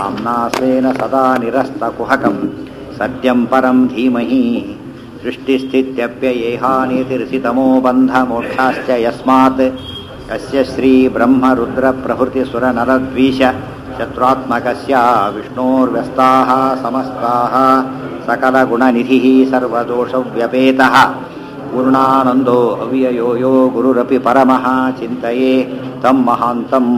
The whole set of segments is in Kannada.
नाम्ना स्वेन सदा निरस्तकुहकं सत्यं परं धीमहि सृष्टिस्थित्यप्ययेहानितिर्षितमो बन्धमोक्षाश्च यस्मात् कस्य श्रीब्रह्मरुद्रप्रभृतिसुरनरद्वीष शत्रुत्मकस्य विष्णोर्व्यस्ताः समस्ताः सकलगुणनिधिः सर्वदोषव्यपेतः पूर्णानन्दो अव्ययो यो ಗುರುರಪಿ ಪರಮಃ ಚಿಂತೆಯೇ ತಂ ಮಹಾಂತಂ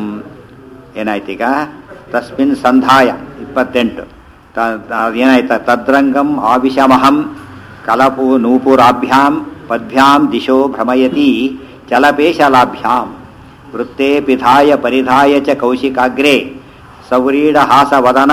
ಏನಾಯ್ತೀಗ ತಸ್ಮಿನ್ ಸಂಧಾಯ ಇಪ್ಪತ್ತೆಂಟು ಏನಾಯ್ತ ತದ್ರಂಗಂ ಆವಿಷಮಹಂ ಕಲಪು ನೂಪುರಾಭ್ಯಾಂ ಪದ್ಭ್ಯಾಂ ದಿಶೋ ಭ್ರಮಯತಿ ಚಲಪೇಶಲಾಭ್ಯಾಂ ವೃತ್ತೇ ಪಿಧಾಯ ಪರಿಧಾಯ ಚ ಕೌಶಿಕಾಗ್ರೆ ಸೌರೀಢಹಾಸವದನ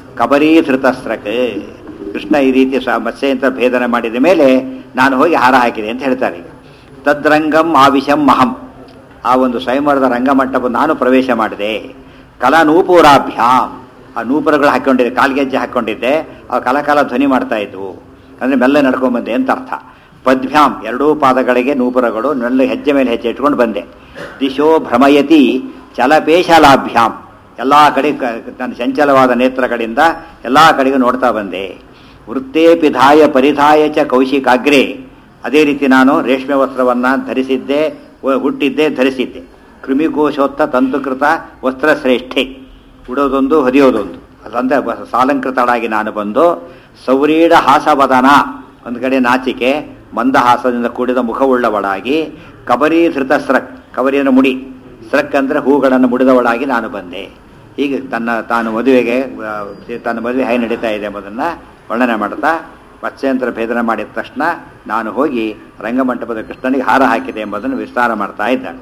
ಕಬರೀಧೃತಸ್ರಕ್ ಕೃಷ್ಣ ಈ ರೀತಿ ಮತ್ಸ್ಯಂತ್ರ ಭೇದನ ಮಾಡಿದ ಮೇಲೆ ನಾನು ಹೋಗಿ ಹಾರ ಹಾಕಿದೆ ಅಂತ ಹೇಳ್ತಾರೆ ಈಗ ತದ್ರಂಗಂ ಆವಿಷಂ ಮಹಂ ಆ ಒಂದು ಸ್ವಯಂವರದ ರಂಗಮಂಟಪ ನಾನು ಪ್ರವೇಶ ಮಾಡಿದೆ ಕಲಾ ನೂಪುರಾಭ್ಯಾಮ್ ಆ ನೂಪುರಗಳು ಹಾಕೊಂಡಿದ್ದೆ ಕಾಲ್ಗೆಜ್ಜೆ ಹಾಕೊಂಡಿದ್ದೆ ಆ ಕಲಕಾಲ ಧ್ವನಿ ಮಾಡ್ತಾ ಇದ್ವು ಅಂದರೆ ಮೆಲ್ಲ ನಡ್ಕೊಂಡ್ಬಂದೆ ಅಂತ ಅರ್ಥ ಪದ್ಭ್ಯಾಮ್ ಎರಡೂ ಪಾದಗಳಿಗೆ ನೂಪುರಗಳು ಮೆಲ್ಲ ಹೆಜ್ಜೆ ಮೇಲೆ ಹೆಜ್ಜೆ ಇಟ್ಕೊಂಡು ಬಂದೆ ದಿಶೋ ಭ್ರಮಯತಿ ಚಲಪೇಶಲಾಭ್ಯಾಮ್ ಎಲ್ಲ ಕಡೆ ನನ್ನ ಚಂಚಲವಾದ ನೇತ್ರಗಳಿಂದ ಎಲ್ಲ ಕಡೆಗೂ ನೋಡ್ತಾ ಬಂದೆ ವೃತ್ತೇ ಪಿಧಾಯ ಪರಿಧಾಯ ಚ ಕೌಶಿಕಾಗ್ರೆ ಅದೇ ರೀತಿ ನಾನು ರೇಷ್ಮೆ ವಸ್ತ್ರವನ್ನು ಧರಿಸಿದ್ದೆ ಹುಟ್ಟಿದ್ದೆ ಧರಿಸಿದ್ದೆ ಕೃಮಿಕೋಶೋತ್ತ ತಂತುಕೃತ ವಸ್ತ್ರಶ್ರೇಷ್ಠೆ ಉಡೋದೊಂದು ಹೊದಿಯೋದೊಂದು ಅದಂದ್ರೆ ಸಾಲಂಕೃತಳಾಗಿ ನಾನು ಬಂದು ಸೌರೀಢ ಹಾಸವದನ ಒಂದು ಕಡೆ ನಾಚಿಕೆ ಮಂದಹಾಸದಿಂದ ಕೂಡಿದ ಮುಖವುಳ್ಳವಳಾಗಿ ಕಬರೀಧೃತ ಸ್ರಕ್ ಕಬರಿಯನ್ನು ಮುಡಿ ಸ್ರಕ್ ಅಂದರೆ ಹೂಗಳನ್ನು ಮುಡಿದವಳಾಗಿ ನಾನು ಬಂದೆ ಹೀಗೆ ತನ್ನ ತಾನು ಮದುವೆಗೆ ತನ್ನ ಮದುವೆ ಹೇಗೆ ನಡೀತಾ ಇದೆ ಎಂಬುದನ್ನು ವರ್ಣನೆ ಮಾಡ್ತಾ ಮತ್ಸ್ಯಂತ್ರ ಭೇದನ ಮಾಡಿದ ತಕ್ಷಣ ನಾನು ಹೋಗಿ ರಂಗಮಂಟಪದ ಕೃಷ್ಣನಿಗೆ ಹಾರ ಹಾಕಿದೆ ಎಂಬುದನ್ನು ವಿಸ್ತಾರ ಮಾಡ್ತಾ ಇದ್ದಾಳೆ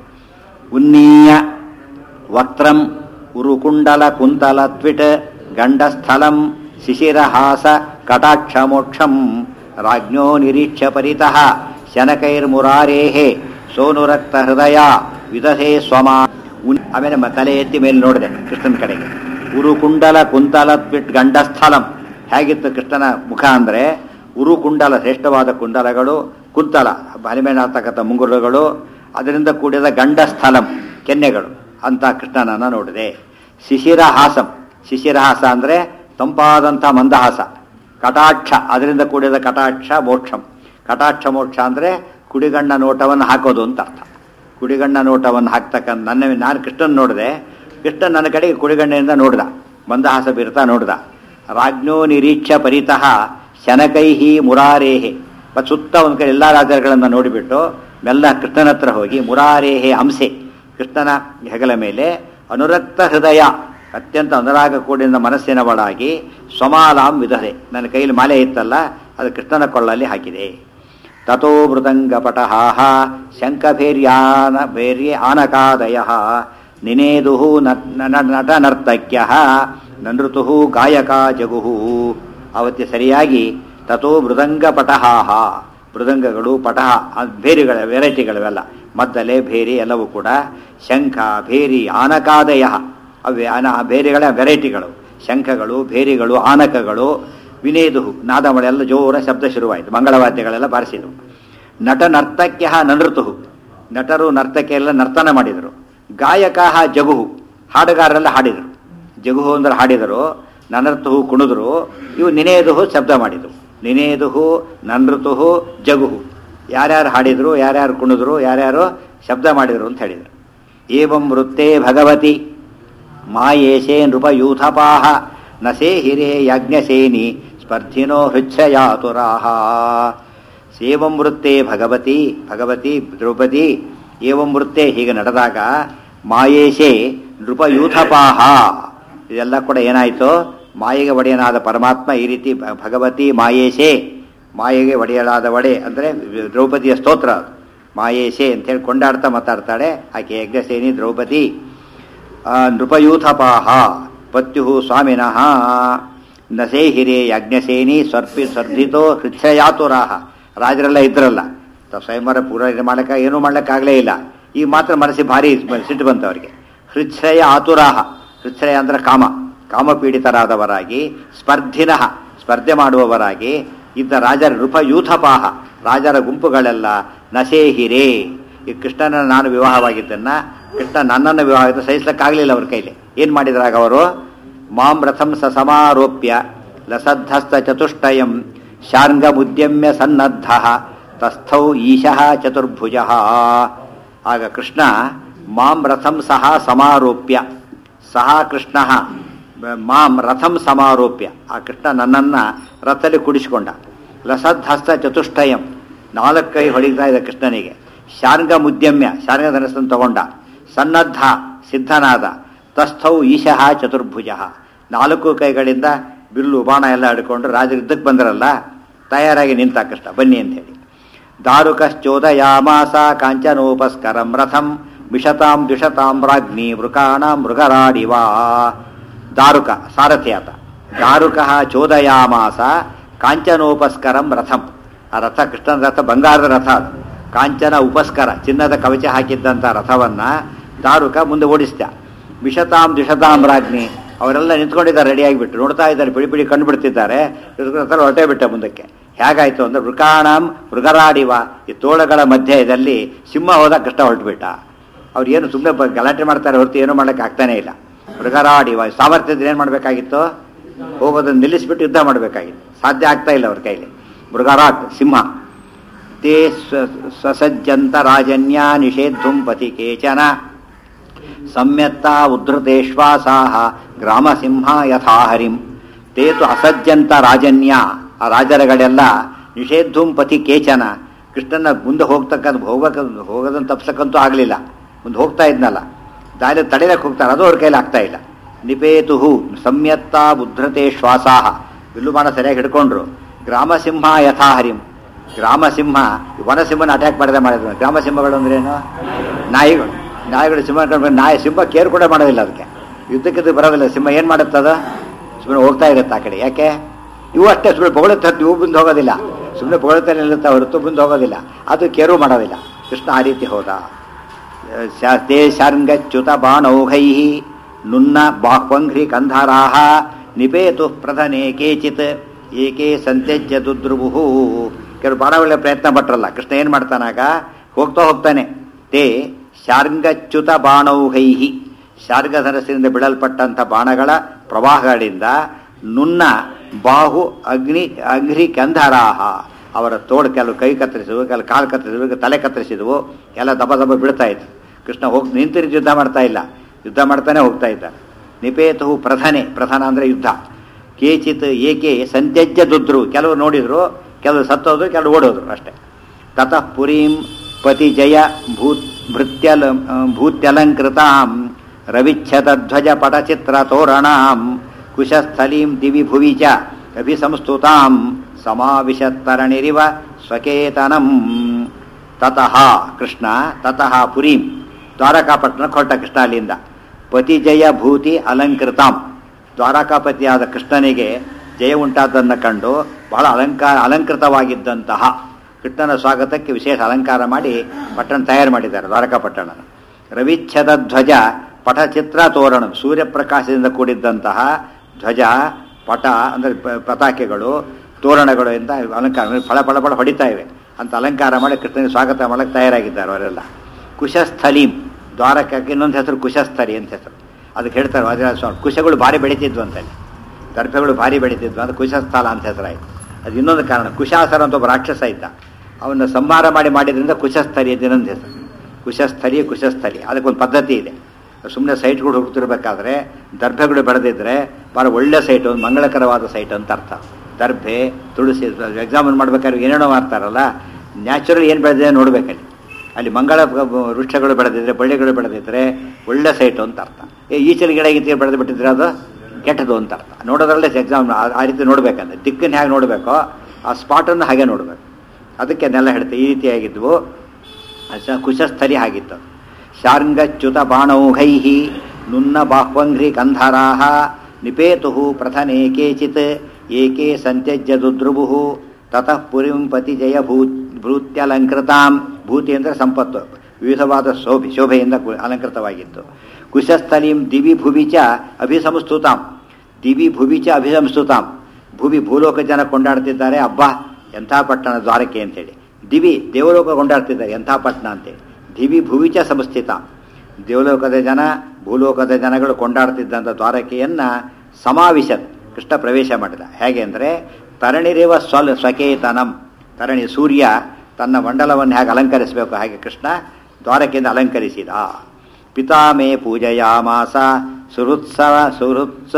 ಉನ್ನೀಯ ವಕ್ತ್ರಂ ಉರುಕುಂಡಲ ಕುಂತಲ ತ್ವಿಟ್ ಗಂಡಸ್ಥಲಂ ಶಿಶಿರಹಾಸ ಕಟಾಕ್ಷ ಮೋಕ್ಷಂ ರಾಜ್ಞೋ ನಿರೀಕ್ಷ ಪರಿತಃ ಶನಕೈರ್ಮುರಾರೇಹೇ ಸೋನುರಕ್ತ ಹೃದಯ ವಿದಧೇ ಸ್ವಮಾ ಆಮೇಲೆ ತಲೆ ಎತ್ತಿ ಮೇಲೆ ನೋಡಿದೆ ಕೃಷ್ಣನ ಕಡೆಗೆ ಉರುಕುಂಡಲ ಕುಂತಲ ತ್ವಿಟ್ ಗಂಡಸ್ಥಲಂ ಹೇಗಿತ್ತು ಕೃಷ್ಣನ ಮುಖ ಅಂದರೆ ಉರುಕುಂಡಲ ಶ್ರೇಷ್ಠವಾದ ಕುಂಡಲಗಳು ಕುಂತಲ ಬಲಿಮೇನಾಗ್ತಕ್ಕಂಥ ಮುಂಗುರುಗಳು ಅದರಿಂದ ಕೂಡಿದ ಗಂಡಸ್ಥಲಂ ಕೆನ್ನೆಗಳು ಅಂತ ಕೃಷ್ಣನನ್ನು ನೋಡಿದೆ ಶಿಶಿರಹಾಸಂ ಶಿಶಿರಹಾಸ ಅಂದರೆ ತಂಪಾದಂಥ ಮಂದಹಾಸ ಕಟಾಕ್ಷ ಅದರಿಂದ ಕೂಡಿದ ಕಟಾಕ್ಷ ಮೋಕ್ಷಂ ಕಟಾಕ್ಷ ಮೋಕ್ಷ ಅಂದರೆ ಕುಡಿಗಣ್ಣ ನೋಟವನ್ನು ಹಾಕೋದು ಅಂತ ಅರ್ಥ ಕುಡಿಗಣ್ಣ ನೋಟವನ್ನು ಹಾಕ್ತಕ್ಕಂಥ ನನ್ನ ನಾನು ಕೃಷ್ಣನ್ ನೋಡಿದೆ ಕೃಷ್ಣನ್ ನನ್ನ ಕಡೆಗೆ ಕುಡಿಗಣ್ಣಿನಿಂದ ನೋಡ್ದ ಮಂದಹಾಸ ಬೀರ್ತಾ ನೋಡ್ದ ರಾಜ್ಞೋ ನಿರೀಕ್ಷ ಪರಿತಃ ಶನಕೈಹಿ ಮುರಾರೇಹೆ ಮತ್ತು ಸುತ್ತ ಒಂದು ಕಡೆ ಎಲ್ಲ ರಾಜರುಗಳನ್ನು ನೋಡಿಬಿಟ್ಟು ಮೆಲ್ಲ ಕೃಷ್ಣನ ಹತ್ರ ಹೋಗಿ ಮುರಾರೇಹೆ ಹಂಸೆ ಕೃಷ್ಣನ ಹೆಗಲ ಮೇಲೆ ಅನುರಕ್ತ ಹೃದಯ ಅತ್ಯಂತ ಅನುರಾಗ ಕೂಡಿದ ಮನಸ್ಸಿನ ಒಳಗಾಗಿ ಸ್ವಮಾಲಾಂ ವಿಧದೆ ನನ್ನ ಕೈಲಿ ಮಾಲೆ ಇತ್ತಲ್ಲ ಅದು ಕೃಷ್ಣನ ಕೊಳ್ಳಲ್ಲಿ ಹಾಕಿದೆ ತಥೋ ಮೃದಂಗಪಟಹಾಹ ಶಂಖಭೇರ್ಯಾನ ಭೇರ್ಯ ಆನಕಾದಯ ನಿನೇದು ನಟ ನರ್ತಕ್ಯ ನೃತು ಗಾಯಕ ಜಗುಹು ಅವತ್ತಿ ಸರಿಯಾಗಿ ತಥೋ ಮೃದಂಗಪಟಹಾಹ ಮೃದಂಗಗಳು ಪಟಹ ಭೇರಿಗಳ ವೆರೈಟಿಗಳಿವೆಲ್ಲ ಮದ್ದಲೆ ಭೇರಿ ಎಲ್ಲವೂ ಕೂಡ ಶಂಖ ಭೇರಿ ಆನಕಾದಯ ಅವೇ ಅನ ಬೇರೆಗಳ ವೆರೈಟಿಗಳು ಶಂಖಗಳು ಭೇರಿಗಳು ಆನಕಗಳು ವಿನೇದು ನಾದಮಳೆಲ್ಲ ಜೋರ ಶಬ್ದ ಶುರುವಾಯಿತು ಮಂಗಳವಾದ್ಯಗಳೆಲ್ಲ ಬಾರಿಸಿದರು ನಟ ನರ್ತಕ್ಯ ನನೃತು ನಟರು ನರ್ತಕಿಯೆಲ್ಲ ನರ್ತನ ಮಾಡಿದರು ಗಾಯಕ ಜಗುಹು ಹಾಡುಗಾರರೆಲ್ಲ ಹಾಡಿದರು ಜಗುಹು ಅಂದ್ರೆ ಹಾಡಿದರು ನನರ್ತುಹು ಕುಣಿದ್ರು ಇವು ನಿನೇದುಹು ಶಬ್ದ ಮಾಡಿದರು ನಿನೇದುಹು ನನೃತುಹು ಜಗುಹು ಯಾರ್ಯಾರು ಹಾಡಿದರು ಯಾರ್ಯಾರು ಕುಣಿದ್ರು ಯಾರ್ಯಾರು ಶಬ್ದ ಮಾಡಿದರು ಅಂತ ಹೇಳಿದರು ಏವಂ ವೃತ್ತೇ ಭಗವತಿ ಮಾಯೇಶೇ ನೃಪಯೂಥಪಾಹ ನಸೇ ಹಿರೇ ಯಜ್ಞಸೇನಿ ಸ್ಪರ್ಧಿನೋ ಹೃಚ್ಛಯಾತುರಾಹ ಸೇವಂ ವೃತ್ತೇ ಭಗವತಿ ಭಗವತಿ ದ್ರೌಪದಿ ಏವಂ ವೃತ್ತೇ ಹೀಗೆ ನಡೆದಾಗ ಮಾಯೇಶೇ ನೃಪಯೂಥಪಾಹ ಇದೆಲ್ಲ ಕೂಡ ಏನಾಯಿತು ಮಾಯೆಗೆ ಒಡೆಯನಾದ ಪರಮಾತ್ಮ ಈ ರೀತಿ ಭಗವತಿ ಮಾಯೇಶೇ ಮಾಯೆಗೆ ಒಡೆಯಲಾದ ಒಡೆ ಅಂದರೆ ದ್ರೌಪದಿಯ ಸ್ತೋತ್ರ ಮಾಯೇಶೆ ಅಂತೇಳಿ ಕೊಂಡಾಡ್ತಾ ಮಾತಾಡ್ತಾಳೆ ಆಕೆ ಯಜ್ಞಸೇನಿ ದ್ರೌಪದಿ ನೃಪಯೂಥಪಾಹ ಪತ್ಯು ಸ್ವಾಮಿನಃ ನಸೇ ಹಿರೇ ಯಜ್ಞಸೇನಿ ಸ್ವರ್ಪಿ ಸ್ವರ್ಧಿತೋ ಹೃಚ್ಛಯಾತುರಾಹ ರಾಜರೆಲ್ಲ ಇದ್ರಲ್ಲ ಸ್ವಯಂವರ ಪೂರ ಮಾಡಕ್ಕೆ ಏನೂ ಮಾಡ್ಲಿಕ್ಕಾಗಲೇ ಇಲ್ಲ ಈಗ ಮಾತ್ರ ಮನಸ್ಸಿ ಭಾರಿ ಸಿಟ್ಟು ಬಂತು ಅವರಿಗೆ ಹೃಚ್ಛಯ ಆತುರಾಹ ಹೃಚ್ಛಯ ಅಂದ್ರೆ ಕಾಮ ಕಾಮಪೀಡಿತರಾದವರಾಗಿ ಸ್ಪರ್ಧಿನಃ ಸ್ಪರ್ಧೆ ಮಾಡುವವರಾಗಿ ಇದ್ದ ರಾಜರ ನೃಪ ಯೂಥಪಾಹ ರಾಜರ ಗುಂಪುಗಳೆಲ್ಲ ನಸೇಹಿರೇ ಈ ಕೃಷ್ಣನ ನಾನು ವಿವಾಹವಾಗಿದ್ದನ್ನ ಕೃಷ್ಣ ನನ್ನನ್ನು ವಿವಾಹ ಸಹಿಸ್ಲಿಕ್ಕಾಗಲಿಲ್ಲ ಅವ್ರ ಕೈಲಿ ಏನು ಮಾಡಿದ್ರಾಗ ಅವರು ಮಾಂ ರಥಂ ಸ ಸಮಾರೋಪ್ಯ ಲಸದ್ಧಸ್ತ ಚತುಷ್ಟಯಂ ಶಾರ್ಂಗಮುದ್ಯಮ್ಯ ಸನ್ನದ್ಧ ತಸ್ಥೌ ಈಶಃ ಚತುರ್ಭುಜ ಆಗ ಕೃಷ್ಣ ಮಾಂ ರಥಂ ಸಹ ಸಮಾರೋಪ್ಯ ಸಹ ಕೃಷ್ಣ ಮಾಂ ರಥಂ ಸಮಾರೋಪ್ಯ ಆ ಕೃಷ್ಣ ನನ್ನನ್ನು ರಥದಲ್ಲಿ ಕುಡಿಸಿಕೊಂಡ ಲಸದ್ಹಸ್ತ ಚತುಷ್ಟಯಂ ನಾಲ್ಕು ಕೈ ಹೊಡಿತಾ ಇದೆ ಕೃಷ್ಣನಿಗೆ ಶಾರ್ಂಗ ಮುದ್ಯಮ್ಯ ಶಾರ್ಂಗ ಧನಸ್ಸನ್ನು ತಗೊಂಡ ಸನ್ನದ್ಧ ಸಿದ್ಧನಾದ ತಸ್ಥೌ ಈಶಃ ಚತುರ್ಭುಜ ನಾಲ್ಕು ಕೈಗಳಿಂದ ಬಿಲ್ಲು ಬಾಣ ಎಲ್ಲ ಹಿಡ್ಕೊಂಡು ರಾಜರು ಯುದ್ಧಕ್ಕೆ ಬಂದರಲ್ಲ ತಯಾರಾಗಿ ನಿಂತ ಕೃಷ್ಣ ಬನ್ನಿ ಅಂತ ಹೇಳಿ ದಾರುಕಶ್ಚೋದಯಾಮಾಸ ಕಾಂಚನೋಪಸ್ಕರಂ ರಥಂ ವಿಷತಾಂ ದ್ವಿಷತಾಂ ರಾಜ್ಞಿ ಮೃಗಾಣ ಮೃಗರಾಡಿವಾ ದಾರುಕ ಸಾರಥಿ ಆತ ದಾರುಕ ಚೋದಯಾಮಾಸ ಕಾಂಚನೋಪಸ್ಕರಂ ರಥಂ ಆ ರಥ ಕೃಷ್ಣನ ರಥ ಬಂಗಾರದ ರಥ ಅದು ಕಾಂಚನ ಉಪಸ್ಕರ ಚಿನ್ನದ ಕವಚ ಹಾಕಿದ್ದಂಥ ರಥವನ್ನ ದಾರುಕ ಮುಂದೆ ಓಡಿಸ್ದ ವಿಷತಾಂ ದ್ವಿಷತಾಂ ರಾಜ್ಞಿ ಅವರೆಲ್ಲ ನಿಂತ್ಕೊಂಡಿದ್ದಾರೆ ರೆಡಿಯಾಗಿಬಿಟ್ಟು ನೋಡ್ತಾ ಇದ್ದಾರೆ ಬಿಡಿ ಬಿಡಿ ಕಂಡು ಬಿಡ್ತಿದ್ದಾರೆ ರಥ ಹೊರಟೇ ಬಿಟ್ಟ ಮುಂದಕ್ಕೆ ಹೇಗಾಯ್ತು ಅಂದ್ರೆ ಮೃಗಾಣಂ ಮೃಗರಾಡಿವ ಈ ತೋಳಗಳ ಮಧ್ಯದಲ್ಲಿ ಸಿಂಹ ಹೋದ ಕೃಷ್ಣ ಹೊರಟುಬಿಟ್ಟ ಅವ್ರು ಏನು ಸುಮ್ಮನೆ ಗಲಾಟೆ ಮಾಡ್ತಾರೆ ಹೊರತು ಏನೂ ಮಾಡೋಕ್ಕೆ ಆಗ್ತಾನೆ ಇಲ್ಲ ಮೃಗರಾಡಿವ ಸಾಮರ್ಥ್ಯದ ಏನು ಮಾಡಬೇಕಾಗಿತ್ತು ಹೋಗೋದನ್ನು ನಿಲ್ಲಿಸ್ಬಿಟ್ಟು ಯುದ್ಧ ಮಾಡಬೇಕಾಗಿತ್ತು ಸಾಧ್ಯ ಆಗ್ತಾ ಇಲ್ಲ ಅವ್ರ ಕೈಲಿ ಮೃಗರಾಟ್ ಸಿಂಹ ತೇ ಸ್ವ- ಸ್ವಸಜ್ಜಂತ ರಾಜನ್ಯ ನಿಷೇಧುಂ ಪತಿ ಕೇಚನ ಸಮ್ಯತ್ತ ಉದ್ಧೃತೇಶ್ವಾಸಾಹ ಗ್ರಾಮಸಿಂಹ ಯಥಾ ಹರಿಂ ತೇತು ಅಸಜ್ಜಂತ ರಾಜನ್ಯ ಆ ರಾಜರಗಳೆಲ್ಲ ನಿಷೇಧುಂ ಪತಿ ಕೇಚನ ಕೃಷ್ಣನ ಮುಂದೆ ಹೋಗ್ತಕ್ಕಂಥ ಹೋಗ್ಬೇಕ ಹೋಗೋದನ್ನು ತಪ್ಸಕ್ಕಂತೂ ಆಗಲಿಲ್ಲ ಮುಂದೆ ಹೋಗ್ತಾ ಇದ್ನಲ್ಲ ದಾರಿ ತಡೆಯಕ್ಕೆ ಹೋಗ್ತಾರೆ ಅದು ಅವ್ರ ಕೈಲಿ ಆಗ್ತಾ ಇಲ್ಲ ನಿಪೇತು ಸಮ್ಯತ್ತ ಉದ್ಧೃತೆ ಶ್ವಾಸಾಹ ಬಿಲ್ಲು ಬಾಣ ಸರಿಯಾಗಿ ಹಿಡ್ಕೊಂಡ್ರು ಗ್ರಾಮಸಿಂಹ ಯಥಾ ಹರಿಂ ಗ್ರಾಮಸಿಂಹ ವನಸಿಂಹನ ಅಟ್ಯಾಕ್ ಮಾಡದೆ ಮಾಡಿದ್ರು ಗ್ರಾಮಸಿಂಹಗಳು ಅಂದ್ರೇನು ನಾಯಿಗಳು ನಾಯಿಗಳು ಸಿಂಹ ಕಂಡ್ರೆ ನಾಯಿ ಸಿಂಹ ಕೇರ್ ಕೂಡ ಮಾಡೋದಿಲ್ಲ ಅದಕ್ಕೆ ಯುದ್ಧಕ್ಕೆ ಬರೋದಿಲ್ಲ ಸಿಂಹ ಏನು ಮಾಡುತ್ತದ ಸುಮ್ಮನೆ ಹೋಗ್ತಾ ಇರುತ್ತೆ ಆ ಕಡೆ ಯಾಕೆ ಇವು ಅಷ್ಟೇ ಸುಮ್ಮನೆ ಹೊಗಳುತ್ತೆ ಇವು ಮುಂದೆ ಹೋಗೋದಿಲ್ಲ ಸುಮ್ಮನೆ ಹೊಗಳುತ್ತಾನೆ ನಿಲ್ಲುತ್ತೆ ಹೊರತು ಮುಂದೆ ಹೋಗೋದಿಲ್ಲ ಅದು ಕೇರು ಮಾಡೋದಿಲ್ಲ ಕೃಷ್ಣ ಆ ರೀತಿ ಹೋದ ಶಾಸ್ತೆ ಶಾರ್ಂಗಚ್ಯುತ ಬಾಣೌಘೈ ನುನ್ನ ಬಾಹ್ವಂಘ್ರಿ ಕಂಧಾರಾಹ ನಿಪೇತು ಪ್ರಧನೆ ಕೇಚಿತ್ ಏಕೆ ಸಂತ್ಯಜ್ಯ ದುದ್ರುಭು ಕೆಲವು ಬಾಣಗಳ ಪ್ರಯತ್ನ ಪಟ್ರಲ್ಲ ಕೃಷ್ಣ ಏನು ಮಾಡ್ತಾನಾಗ ಹೋಗ್ತಾ ಹೋಗ್ತಾನೆ ತೇ ಶಾರ್ಂಗಚ್ಯುತ ಬಾಣೌಘೈ ಶಾರ್ಗಧನಸ್ಸಿನಿಂದ ಬಿಡಲ್ಪಟ್ಟಂಥ ಬಾಣಗಳ ಪ್ರವಾಹಗಳಿಂದ ನುನ್ನ ಬಾಹು ಅಗ್ನಿ ಅಗ್ನಿ ಕಂಧರಾಹ ಅವರ ತೋಳು ಕೆಲವು ಕೈ ಕತ್ತರಿಸಿದವು ಕೆಲವು ಕಾಲು ಕತ್ತರಿಸಿದವು ತಲೆ ಕತ್ತರಿಸಿದವು ಎಲ್ಲ ದಬ ದಬ ಬೀಳ್ತಾ ಇತ್ತು ಕೃಷ್ಣ ಹೋಗಿ ನಿಂತಿರಿ ಯುದ್ಧ ಮಾಡ್ತಾ ಇಲ್ಲ ಯುದ್ಧ ಮಾಡ್ತಾನೆ ಹೋಗ್ತಾ ಇದ್ದ ನಿಪೇತು ಪ್ರಧಾನೆ ಪ್ರಧಾನ ಅಂದರೆ ಯುದ್ಧ ಕೇಚಿತ್ ಏಕೆ ಸಂತ್ಯಜ್ಯ ದುದ್ರು ಕೆಲವು ನೋಡಿದ್ರು ಕೆಲವು ಸತ್ತೋದ್ರು ಕೆಲವು ಓಡೋದ್ರು ಅಷ್ಟೇ ತತಃ ಪುರೀಂ ಪತಿ ಜಯ ಭೂತ್ ಭೃತ್ಯಲ ಭೂತ್ಯಲಂಕೃತಾಂ ರವಿಚ್ಛತಧ್ವಜ ಪಟಚಿತ್ರ ತೋರಣಾಂ ಕುಶಸ್ಥಲೀಂ ದಿವಿ ಭುವಿ ಚ ಅಭಿಸಂಸ್ತುತಾಂ ಸಮಾವಿಶತ್ತರಣಿರಿವ ಸ್ವಕೇತನಂ ತತಃ ಕೃಷ್ಣ ತತಃ ಪುರೀಂ ದ್ವಾರಕಾಪಟ್ಟಣಕ್ಕೆ ಹೊರಟ ಕೃಷ್ಣ ಅಲ್ಲಿಂದ ಪತಿಜಯ ಭೂತಿ ಅಲಂಕೃತಾಂ ದ್ವಾರಕಾಪತಿಯಾದ ಕೃಷ್ಣನಿಗೆ ಜಯ ಉಂಟಾದ್ದನ್ನು ಕಂಡು ಬಹಳ ಅಲಂಕಾರ ಅಲಂಕೃತವಾಗಿದ್ದಂತಹ ಕೃಷ್ಣನ ಸ್ವಾಗತಕ್ಕೆ ವಿಶೇಷ ಅಲಂಕಾರ ಮಾಡಿ ಪಟ್ಟಣ ತಯಾರು ಮಾಡಿದ್ದಾರೆ ದ್ವಾರಕಾಪಟ್ಟಣ ರವಿಚ್ಛದ ಧ್ವಜ ಪಟಚಿತ್ರ ತೋರಣ ಸೂರ್ಯಪ್ರಕಾಶದಿಂದ ಕೂಡಿದ್ದಂತಹ ಧ್ವಜ ಪಟ ಅಂದರೆ ಪ- ಪತಾಕೆಗಳು ತೋರಣಗಳು ಇಂದ ಅಲಂಕಾರ ಅಂದ್ರೆ ಫಳ ಫಳ ಫಳ ಹೊಡಿತಾ ಇವೆ ಅಂತ ಅಲಂಕಾರ ಮಾಡಿ ಕೃಷ್ಣನಿಗೆ ಸ್ವಾಗತ ಮಾಡಕ್ಕೆ ತಯಾರಾಗಿದ್ದಾರೆ ಅವರೆಲ್ಲ ಕುಶಸ್ಥಲೀಂ ದ್ವಾರಕಕ್ಕೆ ಇನ್ನೊಂದು ಹೆಸರು ಕುಶಸ್ಥಲಿ ಅಂತ ಹೆಸರು ಅದಕ್ಕೆ ಹೇಳ್ತಾರೆ ವಾದಿರಾಜ ಸ್ವಾಮಿ ಕುಶಗಳು ಭಾರಿ ಬೆಳೀತಿದ್ವು ಅಂತಲ್ಲಿ ದರ್ಭೆಗಳು ಭಾರಿ ಬೆಳೀತಿದ್ವು ಅದು ಕುಶಸ್ಥಲ ಅಂತ ಹೆಸರಾಯಿತು ಅದು ಇನ್ನೊಂದು ಕಾರಣ ಕುಶಾಸರ ಅಂತ ಒಬ್ಬ ರಾಕ್ಷಸ ಇದ್ದ ಅವನ್ನ ಸಂಹಾರ ಮಾಡಿ ಮಾಡಿದ್ರಿಂದ ಕುಶಸ್ಥಲಿ ಅಂತ ಇನ್ನೊಂದು ಹೆಸರು ಕುಶಸ್ಥಲಿ ಕುಶಸ್ಥಲಿ ಅದಕ್ಕೊಂದು ಪದ್ಧತಿ ಇದೆ ಸುಮ್ಮನೆ ಸೈಟ್ಗಳು ಹುಡುಕ್ತಿರ್ಬೇಕಾದ್ರೆ ದರ್ಭೆಗಳು ಬೆಳೆದಿದ್ರೆ ಭಾಳ ಒಳ್ಳೆ ಸೈಟ್ ಒಂದು ಮಂಗಳಕರವಾದ ಸೈಟ್ ಅಂತ ಅರ್ಥ ದರ್ಭೆ ತುಳಸಿ ಎಕ್ಸಾಮನ್ ಮಾಡ್ಬೇಕಾದ್ರೆ ಏನೇನೋ ಮಾಡ್ತಾರಲ್ಲ ನ್ಯಾಚುರಲ್ ಏನು ಬೆಳೆದಿದೆ ನೋಡ್ಬೇಕಲ್ಲಿ ಅಲ್ಲಿ ಮಂಗಳ ವೃಕ್ಷಗಳು ಬೆಳೆದಿದ್ರೆ ಬಳ್ಳಿಗಳು ಬೆಳೆದಿದ್ರೆ ಒಳ್ಳೆ ಸೈಟು ಅಂತ ಅರ್ಥ ಏ ಈಚಲ ಗಿಡ ಗೀಚ ಬೆಳೆದು ಬಿಟ್ಟಿದ್ರೆ ಅದು ಕೆಟ್ಟದು ಅಂತ ಅರ್ಥ ನೋಡೋದ್ರಲ್ಲೇ ಎಕ್ಸಾಮ್ ಆ ರೀತಿ ನೋಡ್ಬೇಕಂದ್ರೆ ದಿಕ್ಕನ್ನು ಹೇಗೆ ನೋಡಬೇಕೋ ಆ ಸ್ಪಾಟನ್ನು ಹಾಗೆ ನೋಡಬೇಕು ಅದಕ್ಕೆ ನೆಲ ಹೇಳ್ತೆ ಈ ರೀತಿಯಾಗಿದ್ವು ಅಸ- ಕುಶಸ್ಥಲಿ ಆಗಿತ್ತು ಶಾರ್ಂಗಚ್ಯುತ ಬಾಣೌಘೈ ನುನ್ನ ಬಾಹ್ವಂಘ್ರಿ ಕಂಧರಾಹ ನಿಪೇತು ಪ್ರಥನೆ ಕೇಚಿತ್ ಏಕೆ ಸಂತ್ಯಜ್ಯ ದುದ್ರುಭು ತತಃ ಪುರಿಂ ಪತಿ ಜಯ ಭೂತ್ ಭೂತ್ಯಲಂಕೃತಾಂ ಭೂತಿ ಅಂದರೆ ಸಂಪತ್ತು ವಿವಿಧವಾದ ಶೋಭೆ ಶೋಭೆಯಿಂದ ಕು- ಅಲಂಕೃತವಾಗಿತ್ತು ಕುಶಸ್ಥಲೀಂ ದಿವಿ ಭುವಿ ಚ ಅಭಿಸಂಸ್ತುತಾಂ ದಿವಿ ಭುವಿ ಚ ಅಭಿಸಂಸ್ತುತಾಂ ಭುವಿ ಭೂಲೋಕ ಜನ ಕೊಂಡಾಡ್ತಿದ್ದಾರೆ ಅಬ್ಬಾ ಎಂಥ ಪಟ್ಟಣ ದ್ವಾರಕೆ ಅಂತೇಳಿ ದಿವಿ ದೇವಲೋಕ ಕೊಂಡಾಡ್ತಿದ್ದಾರೆ ಎಂಥ ಪಟ್ಟಣ ಅಂತೇಳಿ ದಿವಿ ಭುವಿ ಚ ಸಂಸ್ಥಿತ ದೇವಲೋಕದ ಜನ ಭೂಲೋಕದ ಜನಗಳು ಕೊಂಡಾಡ್ತಿದ್ದಂಥ ದ್ವಾರಕೆಯನ್ನ ಸಮಾವಿಶತ್ ಕೃಷ್ಣ ಪ್ರವೇಶ ಮಾಡಿದ ಹೇಗೆ ಅಂದರೆ ತರಣಿರೇವ ಸ್ವಲ್ ಸ್ವಕೇತನಂ ತರಣಿ ಸೂರ್ಯ ತನ್ನ ಮಂಡಲವನ್ನು ಹೇಗೆ ಅಲಂಕರಿಸಬೇಕು ಹಾಗೆ ಕೃಷ್ಣ ದ್ವಾರಕೆಯಿಂದ ಅಲಂಕರಿಸಿದ ಪಿತಾಮೇ ಪೂಜಯಾಮಾಸ ಸುಹೃತ್ಸವ ಸುಹೃತ್ಸ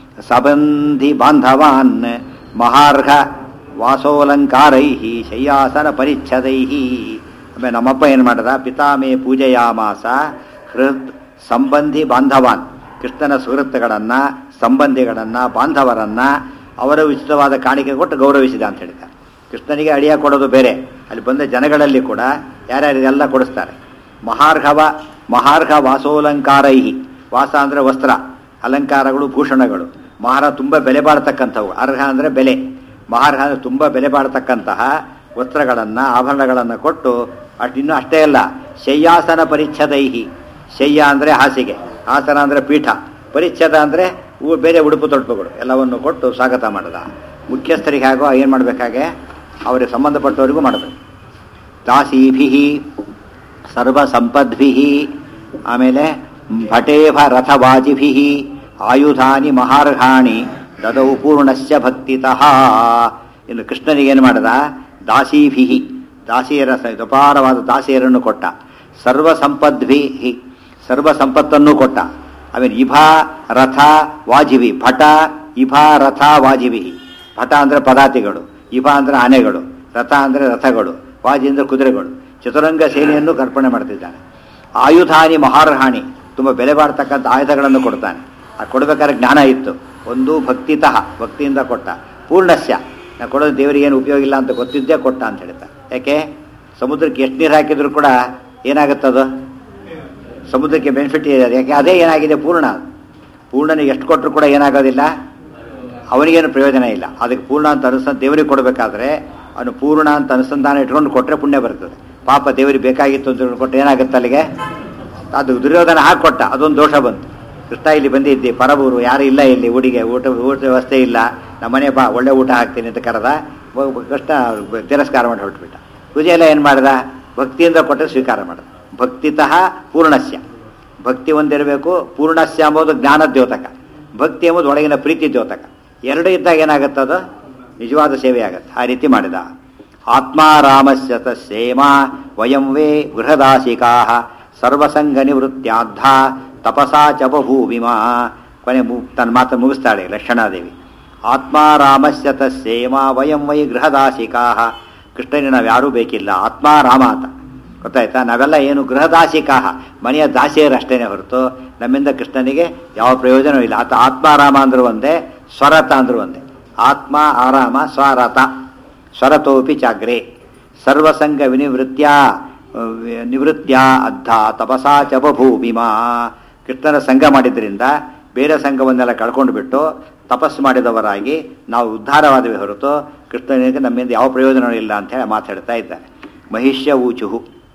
ಸಬಂಧಿ ಬಾಂಧವಾನ್ ಮಹಾರ್ಘ ವಾಸೋಲಂಕಾರೈ ಶಯ್ಯಾಸನ ಪರಿಚ್ಛದೈ ಆಮೇಲೆ ನಮ್ಮಪ್ಪ ಏನು ಮಾಡಿದ ಪಿತಾಮೇ ಪೂಜಯಾಮಾಸ ಹೃತ್ ಸಂಬಂಧಿ ಬಾಂಧವಾನ್ ಕೃಷ್ಣನ ಸುಹೃತ್ತುಗಳನ್ನು ಸಂಬಂಧಿಗಳನ್ನು ಬಾಂಧವರನ್ನು ಅವರ ಉಚಿತವಾದ ಕಾಣಿಕೆ ಕೊಟ್ಟು ಗೌರವಿಸಿದ ಅಂತ ಹೇಳಿದ್ದಾರೆ ಕೃಷ್ಣನಿಗೆ ಅಡಿಯ ಕೊಡೋದು ಬೇರೆ ಅಲ್ಲಿ ಬಂದ ಜನಗಳಲ್ಲಿ ಕೂಡ ಯಾರ್ಯಾರಿಗೆಲ್ಲ ಕೊಡಿಸ್ತಾರೆ ಮಹಾರ್ಘವ ಮಹಾರ್ಘ ವಾಸೋಲಂಕಾರೈಹಿ ವಾಸ ಅಂದರೆ ವಸ್ತ್ರ ಅಲಂಕಾರಗಳು ಭೂಷಣಗಳು ಮಹಾರ ತುಂಬ ಬೆಲೆ ಬಾಳ್ತಕ್ಕಂಥವು ಅರ್ಹ ಅಂದರೆ ಬೆಲೆ ಮಹಾರ್ಹ ಅಂದರೆ ತುಂಬ ಬೆಲೆ ಬಾಳ್ತಕ್ಕಂತಹ ವಸ್ತ್ರಗಳನ್ನು ಆಭರಣಗಳನ್ನು ಕೊಟ್ಟು ಅಷ್ಟು ಇನ್ನೂ ಅಷ್ಟೇ ಅಲ್ಲ ಶಯ್ಯಾಸನ ಪರಿಚ್ಛದೈಹಿ ಶಯ್ಯ ಅಂದರೆ ಹಾಸಿಗೆ ಆಸನ ಅಂದರೆ ಪೀಠ ಪರಿಚ್ಛದ ಅಂದರೆ ಬೇರೆ ಉಡುಪು ತೊಡುಪುಗಳು ಎಲ್ಲವನ್ನು ಕೊಟ್ಟು ಸ್ವಾಗತ ಮಾಡಿದ ಮುಖ್ಯಸ್ಥರಿಗೆ ಆಗೋ ಏನು ಮಾಡಬೇಕಾಗೆ ಅವರಿಗೆ ಸಂಬಂಧಪಟ್ಟವರಿಗೂ ಮಾಡಬೇಕು ದಾಸೀಭಿ ಸರ್ವ ಸಂಪದ್ಭಿ ಆಮೇಲೆ ಭಟೇಭ ರಥವಾಜಿಭಿ ಆಯುಧಾನಿ ಮಹಾರ್ಘಾಣಿ ದದೌ ಪೂರ್ಣಸ್ಯ ಭಕ್ತಿತಃ ಇನ್ನು ಕೃಷ್ಣನಿಗೆ ಏನು ಮಾಡಿದ ದಾಸೀಭಿ ದಾಸಿಯರ ಸ- ಅಪಾರವಾದ ದಾಸಿಯರನ್ನು ಕೊಟ್ಟ ಸರ್ವ ಸಂಪದ್ಭಿ ಸರ್ವ ಸಂಪತ್ತನ್ನು ಕೊಟ್ಟ ಆಮೇಲೆ ಇಭಾ ರಥ ವಾಜಿವಿ ಭಟ ಇಭಾ ರಥ ವಾಜಿವಿ ಭಟ ಅಂದರೆ ಪದಾತಿಗಳು ಇಭಾ ಅಂದರೆ ಆನೆಗಳು ರಥ ಅಂದರೆ ರಥಗಳು ವಾಜಿ ಅಂದರೆ ಕುದುರೆಗಳು ಚತುರಂಗ ಸೇನೆಯನ್ನು ಕರ್ಪಣೆ ಮಾಡ್ತಿದ್ದಾನೆ ಆಯುಧಾನಿ ಮಹಾರ್ಹಾಣಿ ತುಂಬ ಬೆಲೆ ಬಾಳ್ತಕ್ಕಂಥ ಆಯುಧಗಳನ್ನು ಕೊಡ್ತಾನೆ ಆ ಕೊಡಬೇಕಾದ್ರೆ ಜ್ಞಾನ ಇತ್ತು ಒಂದು ಭಕ್ತಿತಃ ಭಕ್ತಿಯಿಂದ ಕೊಟ್ಟ ಪೂರ್ಣಸ್ಯ ನಾ ಕೊಡೋದು ದೇವರಿಗೆ ಏನು ಉಪಯೋಗ ಇಲ್ಲ ಅಂತ ಗೊತ್ತಿದ್ದೇ ಕೊಟ್ಟ ಅಂತ ಹೇಳ್ತಾರೆ ಯಾಕೆ ಸಮುದ್ರಕ್ಕೆ ಎಷ್ಟು ನೀರು ಹಾಕಿದ್ರು ಕೂಡ ಏನಾಗುತ್ತದು ಸಮುದ್ರಕ್ಕೆ ಬೆನಿಫಿಟ್ ಇದೆ ಯಾಕೆ ಅದೇ ಏನಾಗಿದೆ ಪೂರ್ಣ ಪೂರ್ಣನಿಗೆ ಎಷ್ಟು ಕೊಟ್ಟರು ಕೂಡ ಏನಾಗೋದಿಲ್ಲ ಅವನಿಗೇನು ಪ್ರಯೋಜನ ಇಲ್ಲ ಅದಕ್ಕೆ ಪೂರ್ಣ ಅಂತ ಅನುಸಂಧ ದೇವರಿಗೆ ಕೊಡಬೇಕಾದ್ರೆ ಅವನು ಪೂರ್ಣ ಅಂತ ಅನುಸಂಧಾನ ಇಟ್ಕೊಂಡು ಕೊಟ್ಟರೆ ಪುಣ್ಯ ಬರ್ತದೆ ಪಾಪ ದೇವರಿಗೆ ಬೇಕಾಗಿತ್ತು ಅಂತ ಕೊಟ್ಟರೆ ಏನಾಗುತ್ತೆ ಅಲ್ಲಿಗೆ ಅದು ದುರ್ಯೋಧನ ಹಾಕಿ ಕೊಟ್ಟ ಅದೊಂದು ದೋಷ ಬಂತು ಕೃಷ್ಣ ಇಲ್ಲಿ ಬಂದಿದ್ದಿ ಪರಬೂರು ಯಾರು ಇಲ್ಲ ಇಲ್ಲಿ ಊಡಿಗೆ ಊಟ ಊಟ ವ್ಯವಸ್ಥೆ ಇಲ್ಲ ನಮ್ಮನೆ ಬಾ ಒಳ್ಳೆ ಊಟ ಹಾಕ್ತೀನಿ ಅಂತ ಕರೆದ ಬ- ಬ- ಕೃಷ್ಣ ತಿರಸ್ಕಾರ ಮಾಡಿ ಹೊರಟ್ಬಿಟ್ಟ ಪೂಜೆ ಎಲ್ಲ ಏನು ಮಾಡ್ದ ಭಕ್ತಿಯಿಂದ ಕೊಟ್ಟರೆ ಸ್ವೀಕಾರ ಮಾಡ್ದ ಭಕ್ತಿತಃ ಪೂರ್ಣಸ್ಯ ಭಕ್ತಿ ಒಂದಿರಬೇಕು ಪೂರ್ಣಸ್ಯ ಎಂಬುದು ಜ್ಞಾನ ದ್ಯೋತಕ ಭಕ್ತಿ ಎಂಬುದು ಒಳಗಿನ ಪ್ರೀತಿ ದ್ಯೋತಕ ಎರಡು ಇದ್ದಾಗ ಏನಾಗುತ್ತದು ನಿಜವಾದ ಸೇವೆ ಆಗುತ್ತೆ ಆ ರೀತಿ ಮಾಡಿದ ಆತ್ಮಾರಾಮಸ್ಯ ತಸ್ಸೇಮ ವಯಂ ವೇ ಗೃಹದಾಸಿಕಾ ಸರ್ವಸಂಗ ನಿವೃತ್ತ್ಯಾದ್ಧ ತಪಸಾ ಚ ಬಭೂವಿಮ ಕೊನೆ ಮು ತನ್ನ ಮಾತನ್ನು ಮುಗಿಸ್ತಾಳೆ ಲಕ್ಷಣಾದೇವಿ ಆತ್ಮಾರಾಮಸ್ಯ ತಸ್ಸೇಮ ವಯಂ ವೈ ಗೃಹದಾಸಿಕಾ ಕೃಷ್ಣನಿಗೆ ನಾವು ಯಾರೂ ಬೇಕಿಲ್ಲ ಆತ್ಮಾರಾಮ ಅಂತ ಗೊತ್ತಾಯ್ತಾ ನಾವೆಲ್ಲ ಏನು ಗೃಹದಾಸಿಕಾ ಮನೆಯ ದಾಸಿಯರು ಅಷ್ಟೇನೆ ಹೊರತು ನಮ್ಮಿಂದ ಕೃಷ್ಣನಿಗೆ ಯಾವ ಪ್ರಯೋಜನವೂ ಇಲ್ಲ ಆತ ಆತ್ಮಾರಾಮ ಅಂದ್ರೂ ಒಂದೇ ಸ್ವರತ ಅಂದ್ರೂ ಒಂದೇ ಆತ್ಮ ಆರಾಮ ಸ್ವರತ ಸ್ವರತೋಪಿ ಚಾಗ್ರೆ ಸರ್ವಸಂಗ ವಿನಿವೃತ್ಯ ನಿವೃತ್ಯ ಅದ್ಧ ತಪಸಾ ಚ ಬಭೂಮಿಮ ಕೃಷ್ಣನ ಸಂಘ ಮಾಡಿದ್ರಿಂದ ಬೇರೆ ಸಂಘವನ್ನೆಲ್ಲ ಕಳ್ಕೊಂಡು ಬಿಟ್ಟು ತಪಸ್ಸು ಮಾಡಿದವರಾಗಿ ನಾವು ಉದ್ಧಾರವಾದವೇ ಹೊರತು ಕೃಷ್ಣನಿಗೆ ನಮ್ಮಿಂದ ಯಾವ ಪ್ರಯೋಜನವೂ ಇಲ್ಲ ಅಂತ ಹೇಳಿ ಮಾತಾಡ್ತಾ ಇದ್ದಾರೆ ಮಹಿಷ್ಯ ಊಚುಹು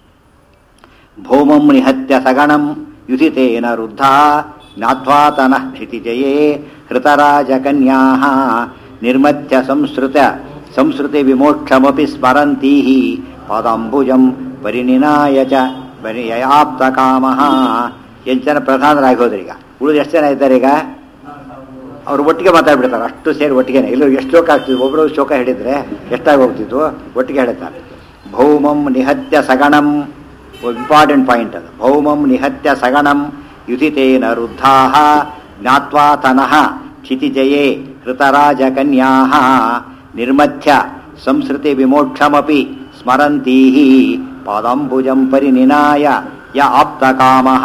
ಭೌಮಂ ನಿಹತ್ಯ ಸಗಣಂ ಯುಧಿತೇನ ವೃದ್ಧ ಜ್ಞಾತ್ವಾತನಃ ಕ್ಷಿತಿಜಯೇ ಹೃತರಾಜಕನ್ಯಾ ನಿರ್ಮತ್ಯ ಸಂಸ್ಕೃತ ಸಂಸ್ಕೃತಿ ವಿಮೋಕ್ಷಮಪಿ ಸ್ಮರಂತೀ ಪಾದಾಂಬುಜಂ ಪರಿಣಿನಾಯ ಚ ಪರಿಯಾಪ್ತ ಕಾಮಃ ಎಂಟು ಜನ ಪ್ರಧಾನರಾಗಿ ಹೋದ್ರಿ ಈಗ ಉಳಿದು ಎಷ್ಟು ಜನ ಇದ್ದಾರೆ ಈಗ ಅವ್ರು ಒಟ್ಟಿಗೆ ಮಾತಾಡ್ಬಿಡ್ತಾರೆ ಅಷ್ಟು ಸೇರಿ ಒಟ್ಟಿಗೆನೆ ಇಲ್ಲ ಎಷ್ಟು ಶೋಕ ಆಗ್ತಿದ್ವು ಒಬ್ಬರು ಶೋಕ ಹಿಡಿದ್ರೆ ಎಷ್ಟಾಗಿ ಹೋಗ್ತಿದ್ವು ಒಟ್ಟಿಗೆ ಹೇಳ್ತಾರೆ ಭೌಮಂ ನಿಹತ್ಯ ಸಗಣಂ ಇಂಪಾರ್ಟೆಂಟ್ ಪಾಯಿಂಟ್ ಅದು ಭೌಮಂ ನಿಹತ್ಯ ಸಗಣಂ ಯುಧಿತೇನ ವೃದ್ಧಾ ಜ್ಞಾತ್ವಾ ತನಃ ಕ್ಷಿತಿಜಯೇ ಹೃತರಾಜಕನ್ಯಾ ನಿರ್ಮಥ್ಯ ಸಂಸ್ಕೃತಿ ವಿಮೋಕ್ಷಮಪಿ ಸ್ಮರಂತೀ ಪಾದಾಂಬುಜಂ ಪರಿನಿನಾಯ ಯ ಆಪ್ತಕಾಮಃ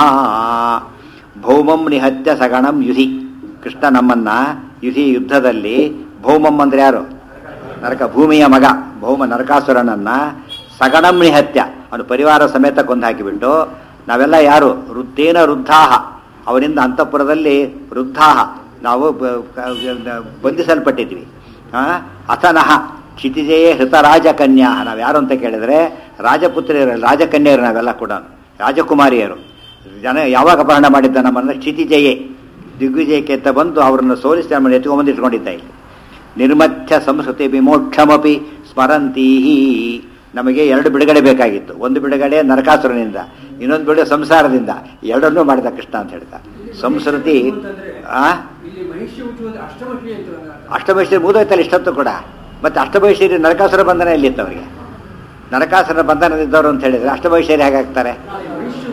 ಭೌಮಂ ನಿಹತ್ಯ ಸಗಣಂ ಯುಧಿ ಕೃಷ್ಣ ನಮ್ಮನ್ನ ಯುಧಿ ಯುದ್ಧದಲ್ಲಿ ಭೌಮಂ ಅಂದ್ರೆ ಯಾರು ನರಕ ಭೂಮಿಯ ಮಗ ಭೌಮ ನರಕಾಸುರನನ್ನ ಸಗಣಂ ನಿಹತ್ಯ ಅವನು ಪರಿವಾರ ಸಮೇತ ಕೊಂದು ಹಾಕಿಬಿಟ್ಟು ನಾವೆಲ್ಲ ಯಾರು ವೃದ್ಧೇನ ವೃದ್ಧಾಹ ಅವನಿಂದ ಅಂತಃಪುರದಲ್ಲಿ ವೃದ್ಧಾಹ ನಾವು ಬ- ಕ- ಬಂಧಿಸಲ್ಪಟ್ಟಿದ್ವಿ ಆ, ಅಥನಃ ಕ್ಷಿತಿಜಯೇ ಹೃತರಾಜಕನ್ಯಾ ನಾವು ಯಾರು ಅಂತ ಕೇಳಿದ್ರೆ ರಾಜಪುತ್ರಿಯರು ರಾಜಕನ್ಯರು ನಾವೆಲ್ಲ ಕೂಡ ರಾಜಕುಮಾರಿಯರು ಜನ ಯಾವಾಗ ಅಪಹರಣ ಮಾಡಿದ್ದ ನಮ್ಮನ್ನ ಕ್ಷಿತಿಜಯೇ ದಿಗ್ವಿಜಯಕ್ಕೆ ಅಂತ ಬಂದು ಅವರನ್ನು ಸೋಲಿಸಿ ನಮ್ಮನ್ನು ಎತ್ಕೊಂಬಂದು ಇಟ್ಕೊಂಡಿದ್ದ ಇಲ್ಲಿ ನಿರ್ಮಥ್ಯ ಸಂಸ್ಕೃತಿ ವಿಮೋಕ್ಷಮಪಿ ಸ್ಮರಂತೀ ನಮಗೆ ಎರಡು ಬಿಡುಗಡೆ ಬೇಕಾಗಿತ್ತು ಒಂದು ಬಿಡುಗಡೆ ನರಕಾಸುರನಿಂದ ಇನ್ನೊಂದು ಬಿಡುಗಡೆ ಸಂಸಾರದಿಂದ ಎರಡನ್ನೂ ಮಾಡಿದ ಕೃಷ್ಣ ಅಂತ ಹೇಳ್ತಾ ಸಂಸ್ಕೃತಿ ಆ ಇಲ್ಲಿ ಮಹಿಷಿ ಹುಟ್ಟುವುದು ಅಷ್ಟಮಠಿ ಅಂತ ಒಂದು ಅರ್ಥ. ಅಷ್ಟಭೈಶ್ವರಿ ಮುಗಿದೋಯ್ತಲ್ಲ ಇಷ್ಟೊತ್ತು ಕೂಡ ಮತ್ತೆ ಅಷ್ಟಭೈಶ್ವರಿ ನರಕಾಸುರ ಬಂಧನ ಎಲ್ಲಿತ್ತು ಅವರಿಗೆ ನರಕಾಸುರ ಬಂಧನದಿದ್ದವರು ಅಂತ ಹೇಳಿದ್ರೆ ಅಷ್ಟಭೈಶ್ವರಿ ಹೇಗಾಗ್ತಾರೆ ಮಹಿಷಿ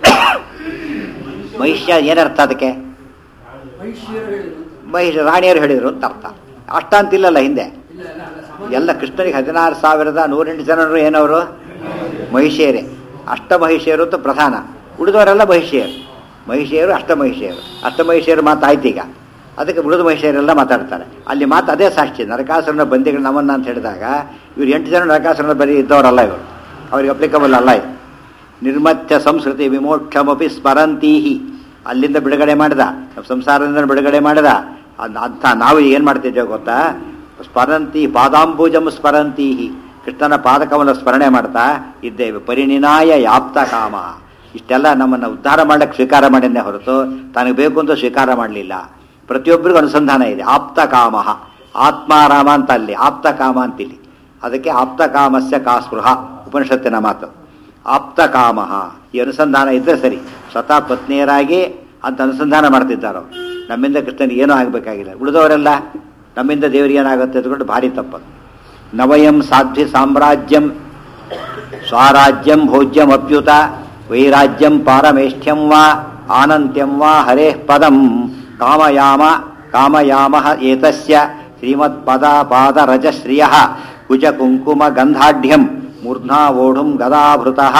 ಹುಟ್ಟುವುದು ಮಹಿಷ್ಯ ಏನರ್ಥ ಅದಕ್ಕೆ ಮಹಿಷಿಯರು ಹೇಳಿದ್ರು ಮಹಿಷ ರಾಣಿಯರು ಹೇಳಿದ್ರು ಅಂತ ಅರ್ಥ ಅಷ್ಟ ಅಂತಿಲ್ಲಲ್ಲ ಹಿಂದೆ ಇಲ್ಲ ಇಲ್ಲ ಅಲ್ಲ ಸಮಾನ ಎಲ್ಲ ಕೃಷ್ಣನಿಗೆ ಹದಿನಾರು ಸಾವಿರದ ನೂರೆಂಟು ಜನರು ಏನವರು ಮಹಿಷಿಯರೇ ಅಷ್ಟ ಮಹಿಷಿಯರು ಅಂತ ಪ್ರಧಾನ ಉಳಿದವರೆಲ್ಲ ಮಹಿಷಿಯರು ಮಹಿಷಿಯರು ಅಷ್ಟ ಮಹಿಷಿಯರು ಅಷ್ಟ ಮಹಿಷಿಯರು ಮಾತಾಯ್ತು ಈಗ ಅದಕ್ಕೆ ಉಳಿದ ಮಹಿಷಿಯರೆಲ್ಲ ಮಾತಾಡ್ತಾರೆ ಅಲ್ಲಿ ಮಾತು ಅದೇ ಸಾಕ್ಷಿ ನರಕಾಸುರನ ಬಂದಿಗಳು ನಮ್ಮನ್ನ ಅಂತ ಹೇಳಿದಾಗ ಇವ್ರು ಎಂಟು ಜನ ನರಕಾಸುರನ ಬರೀ ಇದ್ದವರಲ್ಲ ಇವರು ಅವ್ರಿಗೆ ಅಪ್ಲಿಕಬಲ್ ಅಲ್ಲ ಇದು ನಿರ್ಮತ್ಯ ಸಂಸ್ಕೃತಿ ವಿಮೋಕ್ಷಮಪಿ ಸ್ಮರಂತೀಹಿ ಅಲ್ಲಿಂದ ಬಿಡುಗಡೆ ಮಾಡಿದ ನಮ್ಮ ಸಂಸಾರದಿಂದ ಬಿಡುಗಡೆ ಮಾಡಿದ ಅದ್- ಅಂಥ ನಾವು ಏನು ಮಾಡ್ತಿದ್ದೇವೆ ಗೊತ್ತಾ ಸ್ಮರಂತಿ ಪಾದಾಂಬುಜಂ ಸ್ಮರಂತೀಹಿ ಕೃಷ್ಣನ ಪಾದಕವನ್ನು ಸ್ಮರಣೆ ಮಾಡ್ತಾ ಇದ್ದೇವೆ ಪರಿಣಿನಾಯ ಯಾಪ್ತ ಕಾಮ ಇಷ್ಟೆಲ್ಲ ನಮ್ಮನ್ನು ಉದ್ಧಾರ ಮಾಡಕ್ಕೆ ಸ್ವೀಕಾರ ಮಾಡಿದ್ದೇ ಹೊರತು ತನಗೆ ಬೇಕು ಅಂತ ಸ್ವೀಕಾರ ಮಾಡಲಿಲ್ಲ ಪ್ರತಿಯೊಬ್ಬರಿಗೂ ಅನುಸಂಧಾನ ಇದೆ ಆಪ್ತ ಕಾಮ ಆತ್ಮಾರಾಮ ಅಂತ ಅಲ್ಲಿ ಆಪ್ತ ಕಾಮ ಅಂತಿಲ್ಲಿ ಅದಕ್ಕೆ ಆಪ್ತ ಕಾಮಸ್ಯ ಕಾ ಸ್ಪೃಹ ಉಪನಿಷತ್ತಿನ ಮಾತು ಆಪ್ತ ಕಾಮ ಈ ಅನುಸಂಧಾನ ಇದ್ದರೆ ಸರಿ ಸ್ವತಃ ಪತ್ನಿಯರಾಗಿ ಅಂತ ಅನುಸಂಧಾನ ಮಾಡ್ತಿದ್ದಾರೋ ನಮ್ಮಿಂದ ಕೃಷ್ಣನಿಗೆ ಏನೂ ಆಗಬೇಕಾಗಿಲ್ಲ ಉಳಿದವರೆಲ್ಲ ನಮ್ಮಿಂದ ದೇವರಿಗೆ ಏನಾಗುತ್ತೆ ಅಂದ್ಕೊಂಡು ಭಾರಿ ತಪ್ಪದು ನವಯಂ ಸಾಧ್ವಿ ಸಾಮ್ರಾಜ್ಯಂ ಸ್ವರಾಜ್ಯಂ ಭೋಜ್ಯಂ ಅಪ್ಯುತ ವೈರಾಜ್ಯಂ ಪಾರಮೇಷ್ಠ್ಯಂ ವಾ ಆನಂತ್ಯಂ ವಾ ಹರೇಃ ಪದಂ ಕಾಮಯಾಮ ಕಾಮಯಾಮ ಏತಸ್ಯ ಶ್ರೀಮತ್ಪದ ಪಾದರಜಶ್ರಿಯ ಕುಜ ಕುಂಕುಮ ಗಂಧಾಢ್ಯಂ ಮೂರ್ಧ್ನಾ ಓಢುಂ ಗದಾಭೃತಃ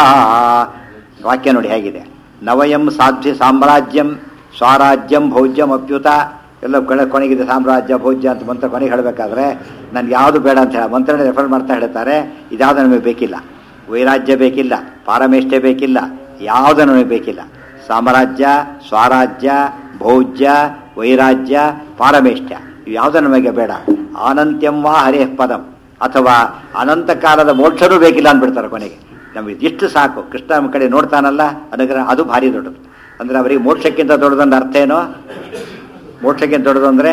ವಾಕ್ಯ ನೋಡಿ ಹೇಗಿದೆ ನವಯಂ ಸಾಧ್ವಿ ಸಾಮ್ರಾಜ್ಯಂ ಸ್ವರಾಜ್ಯಂ ಭೋಜ್ಯಂ ಅಪ್ಯುತ ಎಲ್ಲ ಕಡೆ ಕೊನೆಗಿದೆ ಸಾಮ್ರಾಜ್ಯ ಭೋಜ್ಯ ಅಂತ ಮಂತ್ರ ಕೊನೆಗೆ ಹೇಳಬೇಕಾದ್ರೆ ನನ್ಗೆ ಯಾವುದು ಬೇಡ ಅಂತ ಹೇಳಿ ಮಂತ್ರನೇ ರೆಫರ್ ಮಾಡ್ತಾ ಹೇಳ್ತಾರೆ ಇದ್ಯಾವುದು ನಮಗೆ ಬೇಕಿಲ್ಲ ವೈರಾಜ್ಯ ಬೇಕಿಲ್ಲ ಪಾರಮೇಷ್ಠೆ ಬೇಕಿಲ್ಲ ಯಾವುದು ನಮಗೆ ಬೇಕಿಲ್ಲ ಸಾಮ್ರಾಜ್ಯ ಸ್ವರಾಜ್ಯ ಭೋಜ್ಯ ವೈರಾಜ್ಯ ಪಾರಮೇಷ್ಠ್ಯ ಇವು ಯಾವುದು ನಮಗೆ ಬೇಡ ಆನಂತ್ಯಂ ವಾ ಹರೇಃ ಪದಂ ಅಥವಾ ಅನಂತ ಕಾಲದ ಮೋಕ್ಷನೂ ಬೇಕಿಲ್ಲ ಅಂದ್ಬಿಡ್ತಾರೆ ಕೊನೆಗೆ ನಮಗೆ ಇಷ್ಟು ಸಾಕು ಕೃಷ್ಣ ನಮ್ಮ ಕಡೆ ನೋಡ್ತಾನಲ್ಲ ಅನುಗ್ರಹ ಅದು ಭಾರಿ ದೊಡ್ಡದು ಅಂದ್ರೆ ಅವರಿಗೆ ಮೋಕ್ಷಕ್ಕಿಂತ ದೊಡ್ಡದೊಂದು ಅರ್ಥ ಏನೋ ಮೋಕ್ಷಕ್ಕಿಂತ ದೊಡ್ಡದು ಅಂದ್ರೆ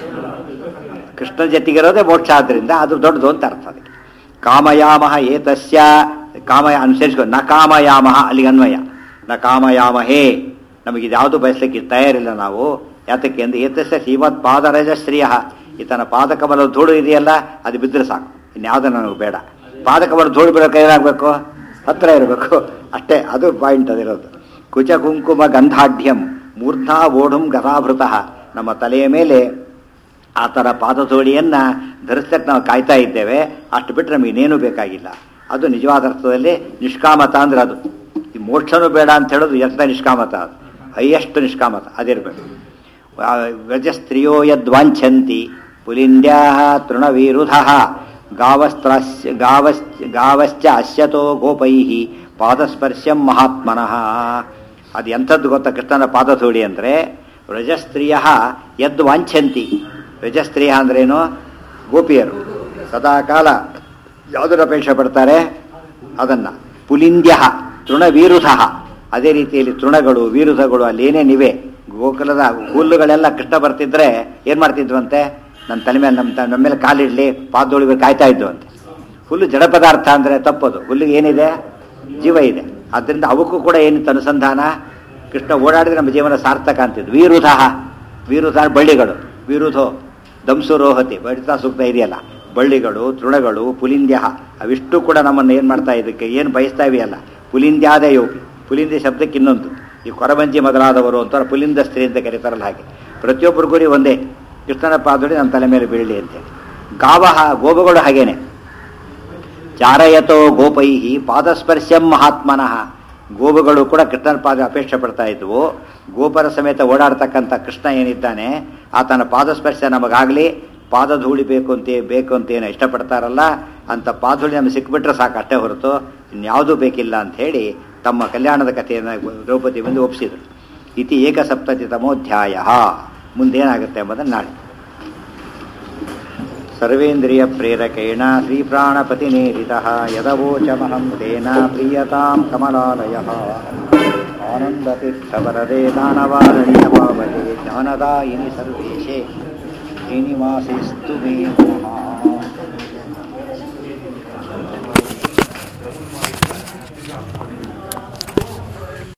ಕೃಷ್ಣ ಜೊತೆಗಿರೋದೇ ಮೋಕ್ಷ ಆದ್ರಿಂದ ಅದು ದೊಡ್ಡದು ಅಂತ ಅರ್ಥ ಅದಕ್ಕೆ ಕಾಮಯಾಮಹ ಏತಸ್ಯ ಕಾಮಯ ಅನುಸರಿಸ್ಕೊ ನ ಕಾಮಯಾಮಹ ಅಲ್ಲಿಗೆ ಅನ್ವಯ ನ ಕಾಮಯಾಮಹೇ ನಮಗೆ ಇದ್ಯಾವುದು ಬಯಸಲಿಕ್ಕೆ ತಯಾರಿಲ್ಲ ನಾವು ಯಾತಕ್ಕೆ ಅಂದ್ರೆ ಏತಸ್ಯ ಶ್ರೀಮತ್ ಪಾದರಜಶ್ರೀಯ ಈತನ ಪಾದಕಮಲ ಧೂಳು ಇದೆಯಲ್ಲ ಅದು ಬಿದ್ದರೆ ಸಾಕು ಇನ್ಯಾವುದು ನನಗೆ ಬೇಡ ಪಾದಕಮಲ ಧೂಳು ಬೀಳೋಕೆ ಏನಾಗಬೇಕು ಹತ್ರ ಇರಬೇಕು ಅಷ್ಟೇ ಅದು ಪಾಯಿಂಟ್ ಅದಿರೋದು ಕುಚ ಕುಂಕುಮ ಗಂಧಾಢ್ಯಂ ಮೂರ್ಧಾ ಓಢುಂ ಗದಾಭೃತಃ ನಮ್ಮ ತಲೆಯ ಮೇಲೆ ಆ ಥರ ಪಾದಧೂಳಿಯನ್ನ ಧರಿಸಕ್ಕೆ ನಾವು ಕಾಯ್ತಾ ಇದ್ದೇವೆ ಅಷ್ಟು ಬಿಟ್ಟರೆ ನಮಗೆ ಇನ್ನೇನು ಬೇಕಾಗಿಲ್ಲ ಅದು ನಿಜವಾದ ಅರ್ಥದಲ್ಲಿ ನಿಷ್ಕಾಮತ ಅಂದ್ರೆ ಅದು ಈ ಮೋಕ್ಷನೂ ಬೇಡ ಅಂತ ಹೇಳೋದು ಎಂಥ ನಿಷ್ಕಾಮತ ಅದು ಹೈಯೆಸ್ಟ್ ನಿಷ್ಕಾಮತ ಅದಿರಬೇಕು ವ್ರಜಸ್ತ್ರಿಯೋ ಯದ್ವಾಂಛಂತಿ ಪುಲಿಂದ್ಯಾ ತೃಣವೀರುಧ ಗಾವಸ್ತ್ರಾಸ್ಯ ಗಾವಸ್ ಗಾವಶ್ಚ ಅಶ್ಯತೋ ಗೋಪೈ ಪಾದಸ್ಪರ್ಶಂ ಮಹಾತ್ಮನಃ ಅದು ಎಂಥದ್ದು ಗೊತ್ತಾ ಕೃಷ್ಣನ ಪಾದಧೂಳಿ ಅಂದರೆ ವ್ರಜಸ್ತ್ರೀಯ ಯದ್ ವಾಂಛಂತಿ ವ್ರಜಸ್ತ್ರೀಯ ಅಂದ್ರೇನು ಗೋಪಿಯರು ಸದಾಕಾಲ ಯಾವುದರ ಅಪೇಕ್ಷೆ ಪಡ್ತಾರೆ ಅದನ್ನ ಪುಲಿಂದ್ಯ ತೃಣವೀರುಧ ಅದೇ ರೀತಿಯಲ್ಲಿ ತೃಣಗಳು ವೀರುಧಗಳು ಅಲ್ಲಿ ಏನೇನಿವೆ ಗೋಕುಲದ ಹುಲ್ಲುಗಳೆಲ್ಲ ಕೃಷ್ಣ ಬರ್ತಿದ್ರೆ ಏನ್ ಮಾಡ್ತಿದ್ವಂತೆ ನನ್ನ ತಲೆ ಮೇಲೆ ನಮ್ಮ ತ- ನಮ್ಮ ಮೇಲೆ ಕಾಲಿಡ್ಲಿ ಪಾದೋಳಿಗೆ ಕಾಯ್ತಾ ಇದ್ವಂತೆ ಹುಲ್ಲು ಜಡ ಪದಾರ್ಥ ಅಂದ್ರೆ ತಪ್ಪದು ಹುಲ್ಲಿಗೆ ಏನಿದೆ ಜೀವ ಇದೆ ಆದ್ದರಿಂದ ಅವಕ್ಕೂ ಕೂಡ ಏನಿತ್ತು ಅನುಸಂಧಾನ ಕೃಷ್ಣ ಓಡಾಡಿದ್ರೆ ನಮ್ಮ ಜೀವನ ಸಾರ್ಥಕ ಅಂತಿದ್ದು ವೀರುಧ ವೀರುಧ ಬಳ್ಳಿಗಳು ವೀರುಧೋ ದಂಸುರೋಹತಿ ಬಡಿತಾ ಸೂಕ್ತ ಇದೆಯಲ್ಲ ಬಳ್ಳಿಗಳು ತೃಣಗಳು ಪುಲಿಂದ್ಯ ಅವಿಷ್ಟು ಕೂಡ ನಮ್ಮನ್ನು ಏನು ಮಾಡ್ತಾ ಇದಕ್ಕೆ ಏನು ಬಯಸ್ತಾ ಇವೆಯಲ್ಲ ಪುಲಿಂದ್ಯಾದಯೋ ಪುಲಿಂದ್ಯ ಶಬ್ದಕ್ಕೆ ಇನ್ನೊಂದು ಈ ಕೊರಬಂಜಿ ಮೊದಲಾದವರು ಅಂತಾರೆ ಪುಲಿಂದ ಸ್ತ್ರೀ ಅಂತ ಕರೀತಾರಲ್ಲ ಹಾಗೆ ಪ್ರತಿಯೊಬ್ಬರು ಗುರಿ ಒಂದೇ ಕೃಷ್ಣನ ಪಾದೋಡಿ ನಮ್ಮ ತಲೆ ಮೇಲೆ ಬೀಳಲಿ ಅಂತೇಳಿ ಗಾವಹ ಗೋವುಗಳು ಹಾಗೇನೆ ಚಾರಯತೋ ಗೋಪೈ ಪಾದಸ್ಪರ್ಶಂ ಮಹಾತ್ಮನಃ ಗೋವುಗಳು ಕೂಡ ಕೃಷ್ಣನ ಪಾದ ಅಪೇಕ್ಷೆ ಪಡ್ತಾ ಇದ್ವು ಗೋಪರ ಸಮೇತ ಓಡಾಡ್ತಕ್ಕಂಥ ಕೃಷ್ಣ ಏನಿದ್ದಾನೆ ಆತನ ಪಾದಸ್ಪರ್ಶ ನಮಗಾಗಲಿ ಪಾದಧೂಳಿ ಬೇಕು ಅಂತ ಬೇಕು ಅಂತ ಏನು ಇಷ್ಟಪಡ್ತಾರಲ್ಲ ಅಂತ ಪಾದಧೂಳಿ ನಮಗೆ ಸಿಕ್ಬಿಟ್ರೆ ಸಾಕು ಅಷ್ಟೇ ಹೊರತು ಇನ್ಯಾವುದೂ ಬೇಕಿಲ್ಲ ಅಂತ ಹೇಳಿ ತಮ್ಮ ಕಲ್ಯಾಣದ ಕಥೆಯನ್ನು ದ್ರೌಪದಿ ಮುಂದೆ ಒಪ್ಪಿಸಿದರು ಇತಿ ಏಕಸಪ್ತತಿತಮೋಧ್ಯಾಯ ಮುಂದೇನಾಗುತ್ತೆ ಎಂಬುದನ್ನು ನಾಳೆ ಸರ್ವೇಂದ್ರಿಯ ಪ್ರೇರಕೇಣ ಶ್ರೀಪ್ರಾಣಪತಿನೇರಿತ ಯದವೋಚಮಹಂ ತೇನ ಪ್ರೀಯತಾಂ ಕಮಲಾಲಯ ಆನಂದತೀರ್ಥವರದೆ ದಾನವಾರಣ್ಯಪಾವತೆ ಜ್ಞಾನದಾಯಿನಿ ಸರ್ವೇಶೇ ಶ್ರೀನಿವಾಸಿಸ್ತು ಮೇ ನಮಃ